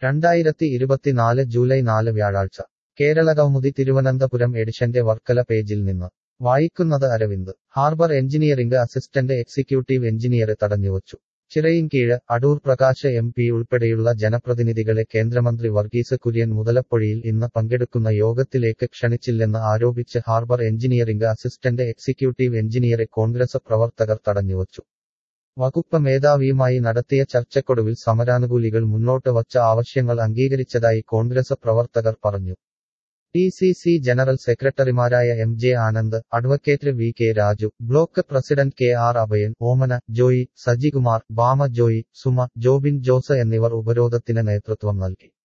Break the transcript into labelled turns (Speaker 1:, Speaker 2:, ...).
Speaker 1: രണ്ടായിരത്തി ഇരുപത്തിനാല് ജൂലൈ നാല് വ്യാഴാഴ്ച കേരളകൗമുദി തിരുവനന്തപുരം എഡിഷന്റെ വർക്കല പേജിൽ നിന്ന് വായിക്കുന്നത് Aravind harbour engineering assistant executive എഞ്ചിനീയറെ തടഞ്ഞുവച്ചു ചിറയിൻകീഴ് അടൂർ പ്രകാശ് എം പി ഉൾപ്പെടെയുള്ള ജനപ്രതിനിധികളെ കേന്ദ്രമന്ത്രി വർഗീസ് കുര്യൻ മുതലപ്പൊഴിയിൽ ഇന്ന് പങ്കെടുക്കുന്ന യോഗത്തിലേക്ക് ക്ഷണിച്ചില്ലെന്ന് ആരോപിച്ച് ഹാർബർ എഞ്ചിനീയറിംഗ് അസിസ്റ്റന്റ് എക്സിക്യൂട്ടീവ് എഞ്ചിനീയറെ കോൺഗ്രസ് പ്രവർത്തകർ തടഞ്ഞുവച്ചു വകുപ്പ് മേധാവിയുമായി നടത്തിയ ചർച്ചക്കൊടുവിൽ സമരാനുകൂലികൾ മുന്നോട്ട് വച്ച ആവശ്യങ്ങൾ അംഗീകരിച്ചതായി കോൺഗ്രസ് പ്രവർത്തകർ പറഞ്ഞു ഡി സി സി ജനറൽ സെക്രട്ടറിമാരായ M J Anand advocate V K Raju block president K R Abhayan Omana Joy Sajikumar Bama Joy Suma Jobin Jose എന്നിവർ ഉപരോധത്തിന് നേതൃത്വം നൽകി